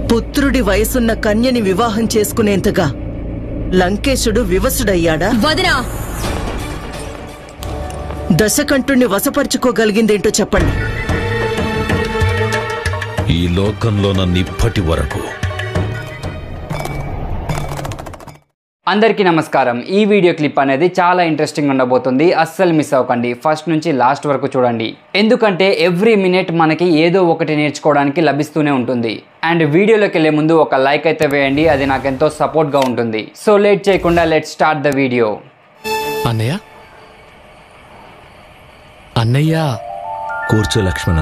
పుత్రుడి వయసున్న కన్యని వివాహం చేసుకునేంతగా లంకేశుడు వివసుడయ్యాడా వదినా దశకంఠుణ్ణి వశపరుచుకోగలిగిందేంటో చెప్పండి ఈ లోకంలో నన్ను ఇప్పటి వరకు అందరికీ నమస్కారం ఈ వీడియో క్లిప్ అనేది చాలా ఇంట్రెస్టింగ్ ఉండబోతుంది అస్సలు మిస్ అవ్వకండి ఫస్ట్ నుంచి లాస్ట్ వరకు చూడండి ఎందుకంటే ఎవ్రీ మినిట్ మనకి ఏదో ఒకటి నేర్చుకోవడానికి లభిస్తూనే ఉంటుంది అండ్ వీడియోలోకి వెళ్ళే ముందు ఒక లైక్ అయితే వేయండి అది నాకు ఎంతో సపోర్ట్గా ఉంటుంది సో లేట్ చేయకుండా లెట్ స్టార్ట్ ద వీడియో అన్నయ్య అన్నయ్య కూర్చో లక్ష్మణ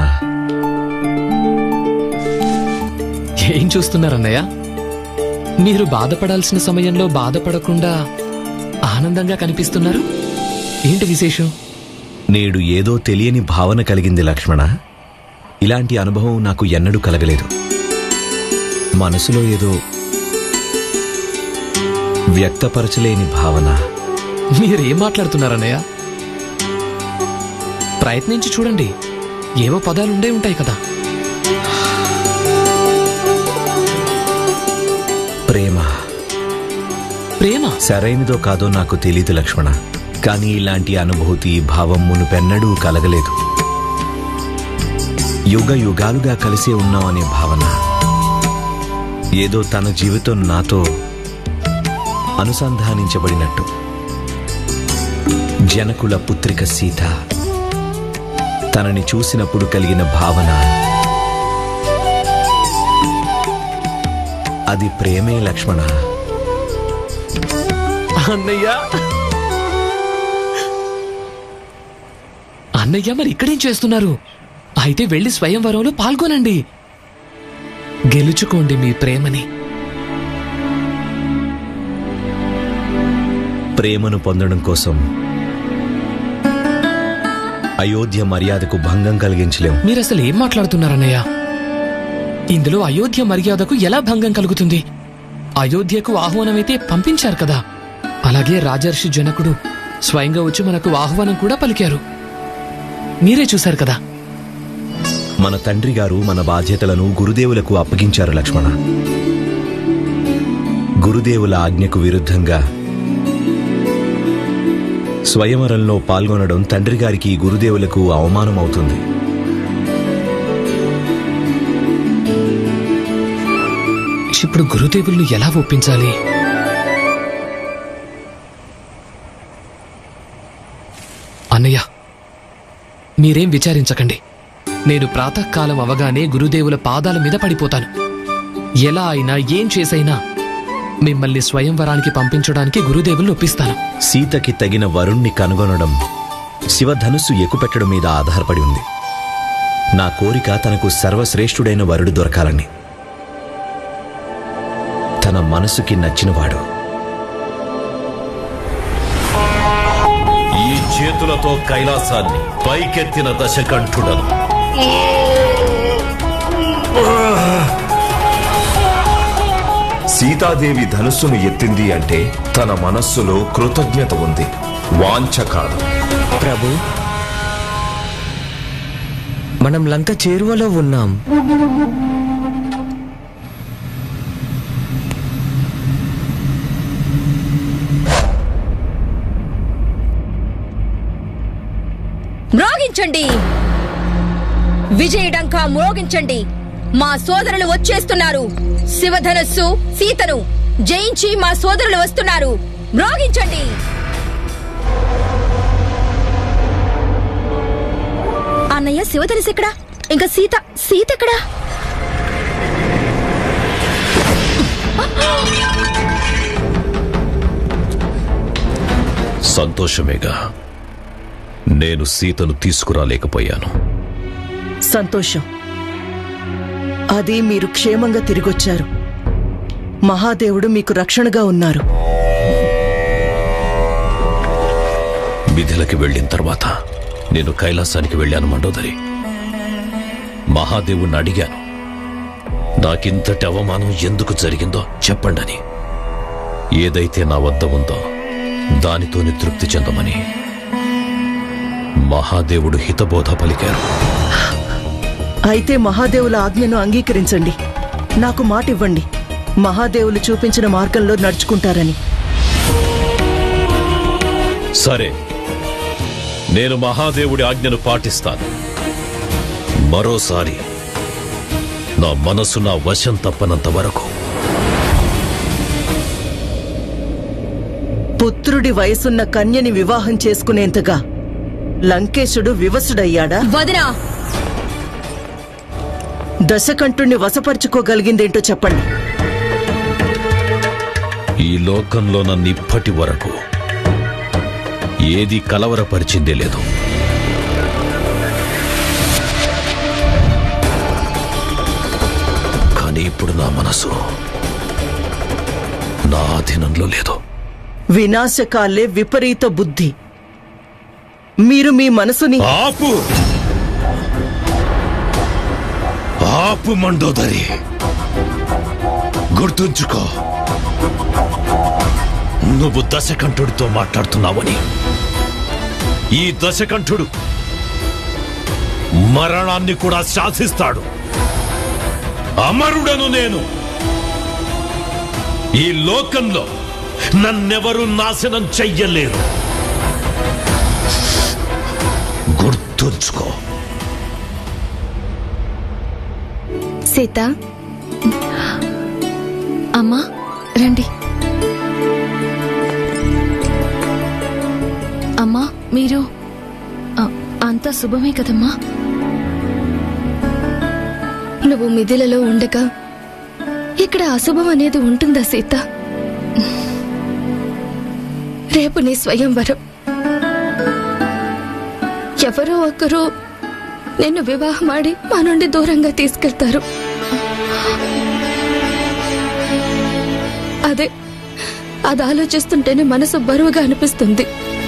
ఏం చూస్తున్నారన్నయ్య మీరు బాధపడాల్సిన సమయంలో బాధపడకుండా ఆనందంగా కనిపిస్తున్నారు ఏంటి విశేషం నేడు ఏదో తెలియని భావన కలిగింది లక్ష్మణ ఇలాంటి అనుభవం నాకు ఎన్నడూ కలగలేదు మనసులో ఏదో వ్యక్తపరచలేని భావన మీరేం మాట్లాడుతున్నారన్నయ్య ప్రయత్నించి చూడండి ఏవో పదాలుండే ఉంటాయి కదా ప్రేమ ప్రేమ సరైనదో కాదో నాకు తెలియదు లక్ష్మణ కానీ ఇలాంటి అనుభూతి భావం మునుపెన్నడూ కలగలేదు యుగ యుగాలుగా కలిసే ఉన్నాం అనే భావన ఏదో తన జీవితం నాతో అనుసంధానించబడినట్టు జనకుల పుత్రిక సీత తనని చూసినప్పుడు కలిగిన భావన అది ప్రేమే లక్ష్మణ అన్నయ్య అన్నయ్య మరి ఇక్కడేం చేస్తున్నారు అయితే వెళ్ళి స్వయంవరంలో పాల్గొనండి గెలుచుకోండి మీ ప్రేమని ప్రేమను పొందడం కోసం అయోధ్య మర్యాదకు భంగం కలిగించలేం మీరసలు ఏం మాట్లాడుతున్నారన్నయ్య ఇందులో అయోధ్య మర్యాదకు ఎలా భంగం కలుగుతుంది అయోధ్యకు ఆహ్వానమైతే పంపించారు కదా అలాగే రాజర్షి జనకుడు స్వయంగా వచ్చి మనకు ఆహ్వానం కూడా పలికారు మీరే చూశారు కదా మన తండ్రి గారు మన బాధ్యతలను గురుదేవులకు అప్పగించారు లక్ష్మణ గురుదేవుల ఆజ్ఞకు విరుద్ధంగా స్వయంవరంలో పాల్గొనడం తండ్రి గారికి గురుదేవులకు అవమానం అవుతుంది ఇప్పుడు గురుదేవుల్ని ఎలా ఒప్పించాలి అన్నయ్య మీరేం విచారించకండి నేను ప్రాతకాలం అవగానే గురుదేవుల పాదాల మీద పడిపోతాను ఎలా అయినా ఏం చేసైనా మిమ్మల్ని స్వయంవరానికి పంపించడానికి గురుదేవుల్ని ఒప్పిస్తాను సీతకి తగిన వరుణ్ణి కనుగొనడం శివధనుస్సు ఎక్కుపెట్టడం మీద ఆధారపడి ఉంది నా కోరిక తనకు సర్వశ్రేష్ఠుడైన వరుడు దొరకాలని తన మనసుకి నచ్చినవాడు ఈ చేతులతో కైలాసాన్ని పైకెత్తిన దశకంఠుడను సీతాదేవి ధనుస్సును ఎత్తింది అంటే తన మనస్సులో కృతజ్ఞత ఉంది వాంఛ కాదు ప్రభు మనం లంక చేరువలో ఉన్నాం మ్రోగించండి విజయడంకా మ్రోగించండి మా సోదరులు వచ్చేస్తున్నారు శివధనస్సు సీతను జయించి మా సోదరులు వస్తున్నారు మ్రోగించండి అన్నయ్య శివధనస్సు ఎక్కడా ఇంకా సీత సీత ఎక్కడా సంతోషమేగా నేను సీతను తీసుకురాలేకపోయాను సంతోషం అది మీరు క్షేమంగా తిరిగొచ్చారు మహాదేవుడు మీకు రక్షణగా ఉన్నారు మిథిలకి వెళ్ళిన తర్వాత నేను కైలాసానికి వెళ్ళాను మండోదరి మహాదేవుణ్ణి అడిగాను నాకింతటి అవమానం ఎందుకు జరిగిందో చెప్పండని ఏదైతే నా వద్ద ఉందో దానితోని తృప్తి చెందమని మహాదేవుడు హితబోధ పలికారు అయితే మహాదేవుల ఆజ్ఞను అంగీకరించండి నాకు మాట ఇవ్వండి మహాదేవులు చూపించిన మార్గంలో నడుచుకుంటారని సరే నేను మహాదేవుడి ఆజ్ఞను పాటిస్తాను మరోసారి నా మనసు నా వశం తప్పనంత వరకు పుత్రుడి వయసున్న కన్యని వివాహం చేసుకునేంతగా లంకేశుడు వివసుడయ్యాడా వదినా దశకంఠుణ్ణి వశపరుచుకోగలిగిందేంటో చెప్పండి ఈ లోకంలో నన్ను ఇప్పటి వరకు ఏది కలవరపరిచిందే లేదు కానీ ఇప్పుడు నా మనసు నా ఆధీనంలో లేదు వినాశకాలే విపరీత బుద్ధి మీరు మీ మనసుని ఆపు ఆపు మండోదరి గుర్తుంచుకో నువ్వు దశకంఠుడితో మాట్లాడుతున్నావని ఈ దశకంఠుడు మరణాన్ని కూడా శాసిస్తాడు అమరుడను నేను ఈ లోకంలో నన్నెవరూ నాశనం చెయ్యలేరు గుర్తుంచుకో సీత అమ్మా రండి అమ్మా మీరు ఆ, అంతా శుభమే కదమ్మా నువ్వు మిథిలలో ఉండగా ఇక్కడ అశుభం అనేది ఉంటుందా సీత రేపు నీ స్వయంవరం ఎవరో ఒకరు నిన్ను వివాహమాడి మా నుండి దూరంగా తీసుకెళ్తారు అదే అది ఆలోచిస్తుంటేనే మనసు బరువుగా అనిపిస్తుంది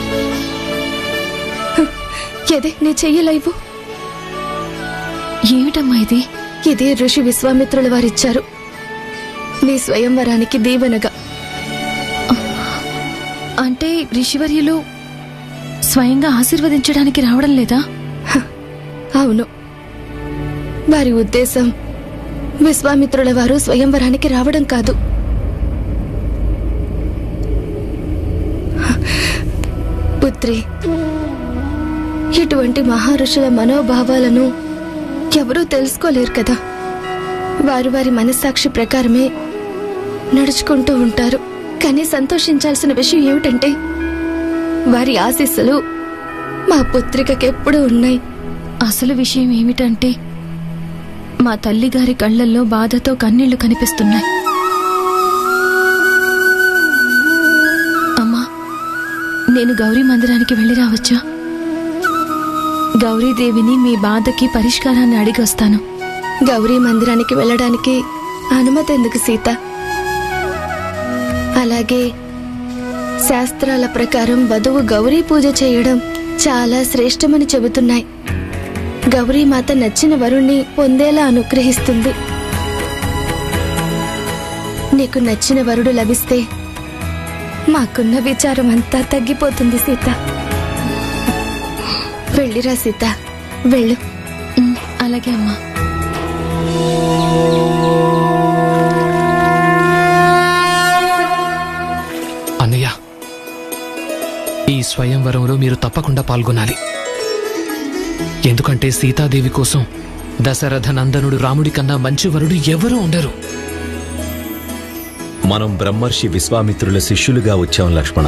ఎదే నీ చెయ్యలేవు ఏమిటమ్మా ఇది ఇది ఋషి విశ్వామిత్రుల వారిచ్చారు నీ స్వయంవరానికి దీవెనగా అంటే ఋషివర్యులు స్వయంగా ఆశీర్వదించడానికి రావడం లేదా అవును వారి ఉద్దేశం విశ్వామిత్రుల వారు స్వయంవరానికి రావడం కాదు పుత్రి ఇటువంటి మహర్షుల మనోభావాలను ఎవరూ తెలుసుకోలేరు కదా వారు వారి మనస్సాక్షి ప్రకారమే నడుచుకుంటూ ఉంటారు కానీ సంతోషించాల్సిన విషయం ఏమిటంటే వారి ఆశీస్సులు మా పుత్రికకెప్పుడూ ఉన్నాయి అసలు విషయం ఏమిటంటే మా తల్లిగారి కళ్ళల్లో బాధతో కన్నీళ్లు కనిపిస్తున్నాయి అమ్మా నేను గౌరీ మందిరానికి వెళ్ళి రావచ్చా గౌరీదేవిని మీ బాధకి పరిష్కారాన్ని అడిగి వస్తాను గౌరీ మందిరానికి వెళ్ళడానికి అనుమతి ఎందుకు సీత అలాగే శాస్త్రాల ప్రకారం వధువు గౌరీ పూజ చేయడం చాలా శ్రేష్టమని చెబుతున్నాయి గౌరీమాత నచ్చిన వరుణ్ణి పొందేలా అనుగ్రహిస్తుంది నీకు నచ్చిన వరుడు లభిస్తే మాకున్న విచారం అంతా తగ్గిపోతుంది సీత వెళ్ళిరా సీత వెళ్ళు అలాగే అమ్మా అన్నయ్య ఈ స్వయంవరంలో మీరు తప్పకుండా పాల్గొనాలి ఎందుకంటే సీతాదేవి కోసం దశరథ నందనుడు రాముడి కన్నా మంచి వరుడు ఎవరూ ఉండరు మనం బ్రహ్మర్షి విశ్వామిత్రుల శిష్యులుగా వచ్చాం లక్ష్మణ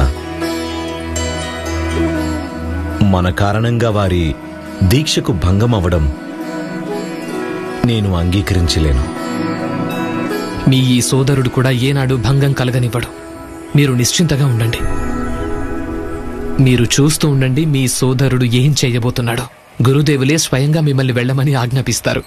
మన కారణంగా వారి దీక్షకు భంగం అవ్వడం నేను అంగీకరించలేను మీ ఈ సోదరుడు కూడా ఏనాడు భంగం కలగనివ్వడు మీరు నిశ్చింతగా ఉండండి మీరు చూస్తూ ఉండండి మీ సోదరుడు ఏం చేయబోతున్నాడో గురుదేవులే స్వయంగా మిమ్మల్ని వెళ్ళమని ఆజ్ఞాపిస్తారు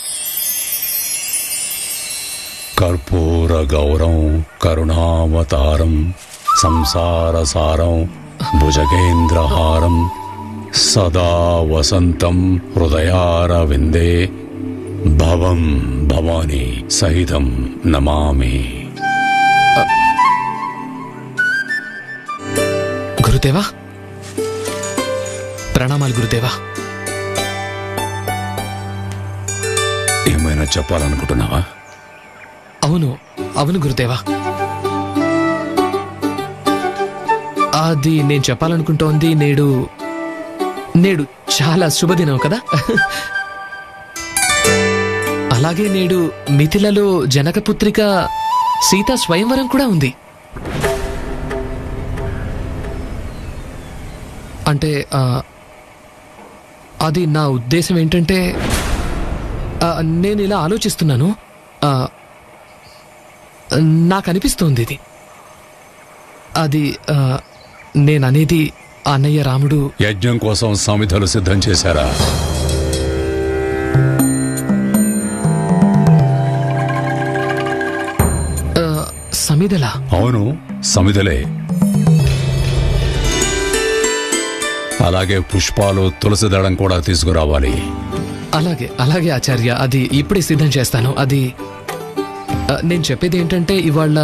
కర్పూర గౌరం కరుణావతారం సంసారసారం భుజగేంద్రహారం సదా వసంతం హృదయారవిందే భవం భవాని సహితం నమామి గురుదేవా ప్రణామాలు గురుదేవా ఏమైనా చెప్పాలనుకుంటున్నావా అవును అవును గురుదేవా అది నేను చెప్పాలనుకుంటోంది నేడు నేడు చాలా శుభదినం కదా అలాగే నేడు మిథిలలో జనకపుత్రిక సీతా స్వయంవరం కూడా ఉంది అంటే ఆ, అది నా ఉద్దేశం ఏంటంటే ఆ, నేను ఇలా ఆలోచిస్తున్నాను ఆ, నాకు అనిపిస్తోంది ఇది అది ఆ, నేననేది అన్నయ్య రాముడు యజ్ఞం కోసం సమిధలు సిద్ధం చేశారా ఆ, సమిదలా అవును సమిధలే అలాగే పుష్పాలు తులసి దళం కూడా తీసుకురావాలి అలాగే అలాగే ఆచార్య అది ఇప్పుడే సిద్ధం చేస్తాను అది ఆ, నేను చెప్పేది ఏంటంటే ఇవాళ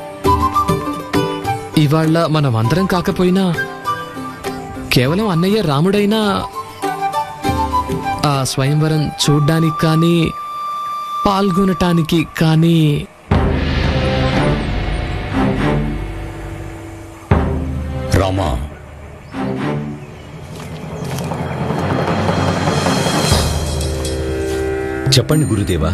ఇవాళ మనం అందరం కాకపోయినా కేవలం అన్నయ్య రాముడైనా ఆ స్వయంవరం చూడ్డానికి కానీ పాల్గొనటానికి కానీ రామా చెప్పండి గురుదేవా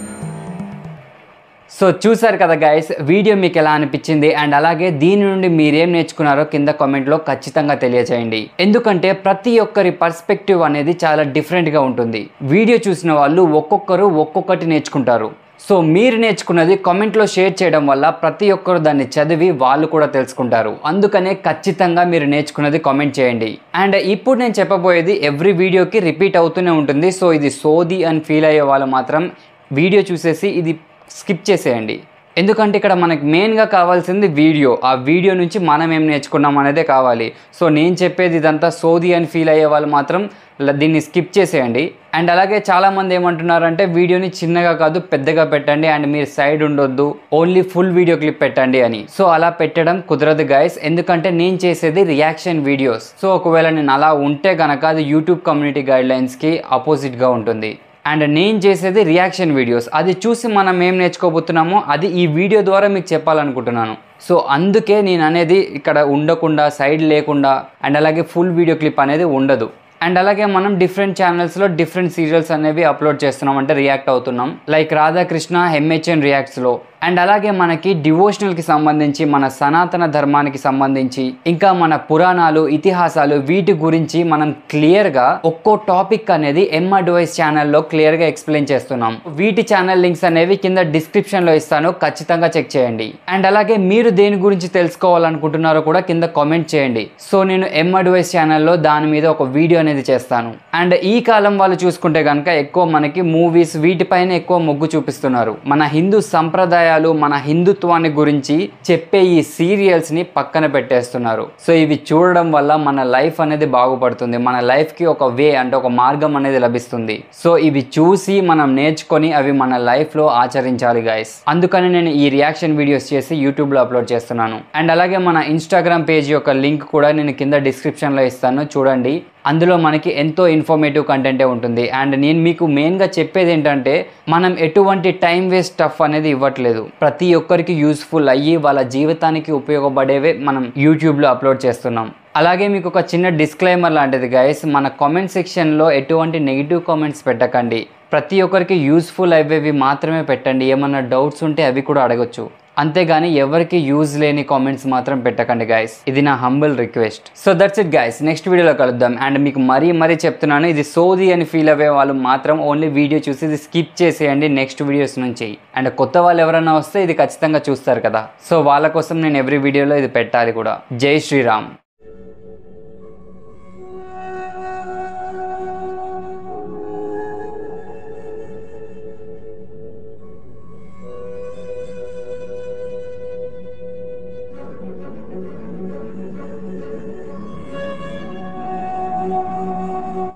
సో చూసారు కదా గైస్ వీడియో మీకు ఎలా అనిపించింది అండ్ అలాగే దీని నుండి మీరేం నేర్చుకున్నారో కింద కామెంట్లో ఖచ్చితంగా తెలియజేయండి ఎందుకంటే ప్రతి ఒక్కరి పర్స్పెక్టివ్ అనేది చాలా డిఫరెంట్గా ఉంటుంది వీడియో చూసిన వాళ్ళు ఒక్కొక్కరు ఒక్కొక్కటి నేర్చుకుంటారు సో మీరు నేర్చుకున్నది కామెంట్లో షేర్ చేయడం వల్ల ప్రతి ఒక్కరు దాన్ని చదివి వాళ్ళు కూడా తెలుసుకుంటారు అందుకనే ఖచ్చితంగా మీరు నేర్చుకున్నది కామెంట్ చేయండి అండ్ ఇప్పుడు నేను చెప్పబోయేది ఎవ్రీ వీడియోకి రిపీట్ అవుతూనే ఉంటుంది సో ఇది సోది అని ఫీల్ అయ్యే వాళ్ళు మాత్రం వీడియో చూసేసి ఇది స్కిప్ చేసేయండి ఎందుకంటే ఇక్కడ మనకి మెయిన్గా కావాల్సింది వీడియో ఆ వీడియో నుంచి మనం ఏం నేర్చుకున్నాం అనేదే కావాలి సో నేను చెప్పేది ఇదంతా సోది అని ఫీల్ అయ్యే వాళ్ళు మాత్రం ల- దీన్ని స్కిప్ చేసేయండి అండ్ అలాగే చాలామంది ఏమంటున్నారంటే వీడియోని చిన్నగా కాదు పెద్దగా పెట్టండి అండ్ మీరు సైడ్ ఉండొద్దు ఓన్లీ ఫుల్ వీడియో క్లిప్ పెట్టండి అని సో అలా పెట్టడం కుదరదు గైస్ ఎందుకంటే నేను చేసేది రియాక్షన్ వీడియోస్ సో ఒకవేళ నేను అలా ఉంటే కనుక అది యూట్యూబ్ కమ్యూనిటీ గైడ్ లైన్స్కి ఆపోజిట్గా ఉంటుంది అండ్ నేను చేసేది రియాక్షన్ వీడియోస్ అది చూసి మనం ఏం నేర్చుకోబోతున్నామో అది ఈ వీడియో ద్వారా మీకు చెప్పాలనుకుంటున్నాను సో అందుకే నేను అనేది ఇక్కడ ఉండకుండా సైడ్ లేకుండా అండ్ అలాగే ఫుల్ వీడియో క్లిప్ అనేది ఉండదు అండ్ అలాగే మనం డిఫరెంట్ ఛానల్స్లో డిఫరెంట్ సీరియల్స్ అనేవి అప్లోడ్ చేస్తున్నాం అంటే రియాక్ట్ అవుతున్నాం లైక్ రాధాకృష్ణ ఎంహెచ్ఎన్ రియాక్ట్స్లో అండ్ అలాగే మనకి డివోషనల్కి సంబంధించి మన సనాతన ధర్మానికి సంబంధించి ఇంకా మన పురాణాలు ఇతిహాసాలు వీటి గురించి మనం క్లియర్గా ఒక్కో టాపిక్ అనేది ఎం అడ్వైస్ ఛానల్లో క్లియర్గా ఎక్స్ప్లెయిన్ చేస్తున్నాం వీటి ఛానల్ లింక్స్ అనేవి కింద డిస్క్రిప్షన్లో ఇస్తాను ఖచ్చితంగా చెక్ చేయండి అండ్ అలాగే మీరు దేని గురించి తెలుసుకోవాలనుకుంటున్నారో కూడా కింద కామెంట్ చేయండి సో నేను ఎం అడ్వైస్ ఛానల్లో దాని మీద ఒక వీడియో అనేది చేస్తాను అండ్ ఈ కాలం వాళ్ళు చూసుకుంటే కనుక ఎక్కువ మనకి మూవీస్ వీటిపైన ఎక్కువ మొగ్గు చూపిస్తున్నారు మన హిందూ సంప్రదాయాలు మన హిందుత్వాన్ని గురించి చెప్పే ఈ సీరియల్స్ ని పక్కన పెట్టేస్తున్నారు సో ఇవి చూడడం వల్ల మన లైఫ్ అనేది బాగుపడుతుంది మన లైఫ్ కి ఒక వే అంటే ఒక మార్గం అనేది లభిస్తుంది సో ఇవి చూసి మనం నేర్చుకొని అవి మన లైఫ్ లో ఆచరించాలి గైస్ అందుకని నేను ఈ రియాక్షన్ వీడియోస్ చేసి యూట్యూబ్ లో అప్లోడ్ చేస్తున్నాను అండ్ అలాగే మన ఇన్స్టాగ్రామ్ పేజ్ యొక్క లింక్ కూడా నేను కింద డిస్క్రిప్షన్ లో ఇస్తాను చూడండి అందులో మనకి ఎంతో ఇన్ఫర్మేటివ్ కంటెంటే ఉంటుంది అండ్ నేను మీకు మెయిన్గా చెప్పేది ఏంటంటే మనం ఎటువంటి టైం వేస్ట్ స్టఫ్ అనేది ఇవ్వట్లేదు ప్రతి ఒక్కరికి యూస్ఫుల్ అయ్యి వాళ్ళ జీవితానికి ఉపయోగపడేవే మనం యూట్యూబ్లో అప్లోడ్ చేస్తున్నాం అలాగే మీకు ఒక చిన్న డిస్క్లైమర్ లాంటిది గైస్ మన కామెంట్ సెక్షన్లో ఎటువంటి నెగిటివ్ కామెంట్స్ పెట్టకండి ప్రతి ఒక్కరికి యూస్ఫుల్ అయ్యేవి మాత్రమే పెట్టండి ఏమన్నా డౌట్స్ ఉంటే అవి కూడా అడగొచ్చు అంతేగాని ఎవరికి యూజ్ లేని కామెంట్స్ మాత్రం పెట్టకండి గైస్ ఇది నా humble request so that's it guys next వీడియోలో కలుద్దాం అండ్ మీకు మరీ మరీ చెప్తున్నాను ఇది సోది అని ఫీల్ అయ్యే వాళ్ళు మాత్రం ఓన్లీ వీడియో చూసి ఇది స్కిప్ చేసేయండి నెక్స్ట్ వీడియోస్ నుంచి అండ్ కొత్త వాళ్ళు ఎవరైనా వస్తే ఇది ఖచ్చితంగా చూస్తారు కదా సో వాళ్ళ కోసం నేను ఎవ్రీ వీడియోలో ఇది పెట్టాలి కూడా జై శ్రీరామ్